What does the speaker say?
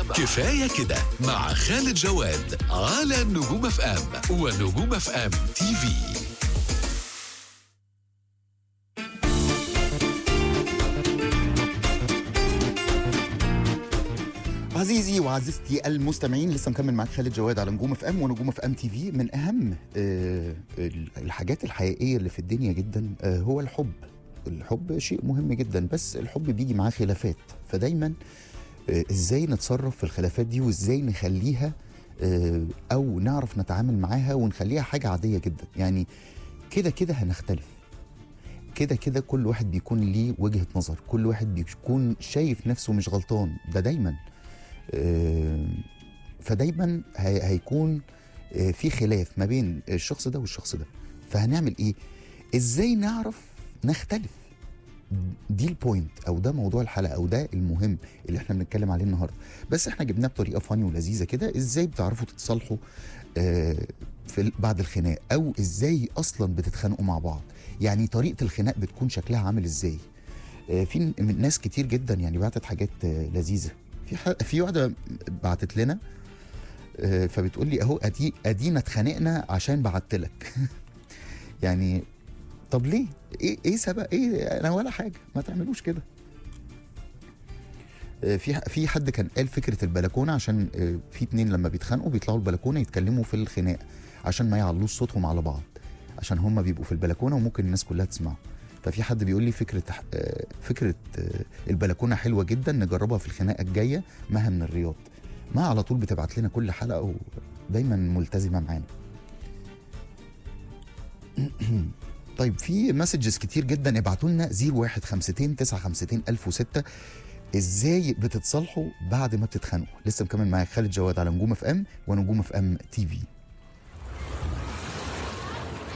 كفاية كده مع خالد جواد على نجوم اف ام ونجوم اف ام تي في عزيزي وعزيزتي المستمعين لسه مكمل معاك خالد جواد على نجوم اف ام ونجوم اف ام تي في من اهم آه، ال- الحاجات الحقيقيه اللي في الدنيا جدا آه، هو الحب الحب شيء مهم جدا بس الحب بيجي معاه خلافات فدايما آه، ازاي نتصرف في الخلافات دي وازاي نخليها آه، او نعرف نتعامل معاها ونخليها حاجه عاديه جدا يعني كده كده هنختلف كده كده كل واحد بيكون ليه وجهه نظر كل واحد بيكون شايف نفسه مش غلطان ده دايما آه، فدايما هي- هيكون آه، في خلاف ما بين الشخص ده والشخص ده فهنعمل ايه ازاي نعرف نختلف دي البوينت او ده موضوع الحلقه او ده المهم اللي احنا بنتكلم عليه النهارده بس احنا جبناه بطريقه فاني ولذيذه كده ازاي بتعرفوا تتصالحوا آه، في ال- بعد الخناق او ازاي اصلا بتتخانقوا مع بعض يعني طريقه الخناق بتكون شكلها عامل ازاي آه، في ن- من ناس كتير جدا يعني بعتت حاجات آه، لذيذه في ح... في واحده بعتت لنا آه، فبتقول لي اهو ادي ادينا اتخانقنا عشان بعت لك يعني طب ليه ايه ايه سبب ايه انا ولا حاجه ما تعملوش كده آه، في في حد كان قال فكره البلكونه عشان آه، في اتنين لما بيتخانقوا بيطلعوا البلكونه يتكلموا في الخناق عشان ما يعلوش صوتهم على بعض عشان هم بيبقوا في البلكونه وممكن الناس كلها تسمعهم ففي حد بيقول لي فكره آه، فكره آه، البلكونه حلوه جدا نجربها في الخناقه الجايه مها من الرياض ما على طول بتبعت لنا كل حلقه ودايما ملتزمه معانا طيب في مسجز كتير جدا ابعتوا لنا 0152 952 1006 ازاي بتتصالحوا بعد ما بتتخانقوا لسه مكمل معاك خالد جواد على نجوم اف ام ونجوم اف ام تي في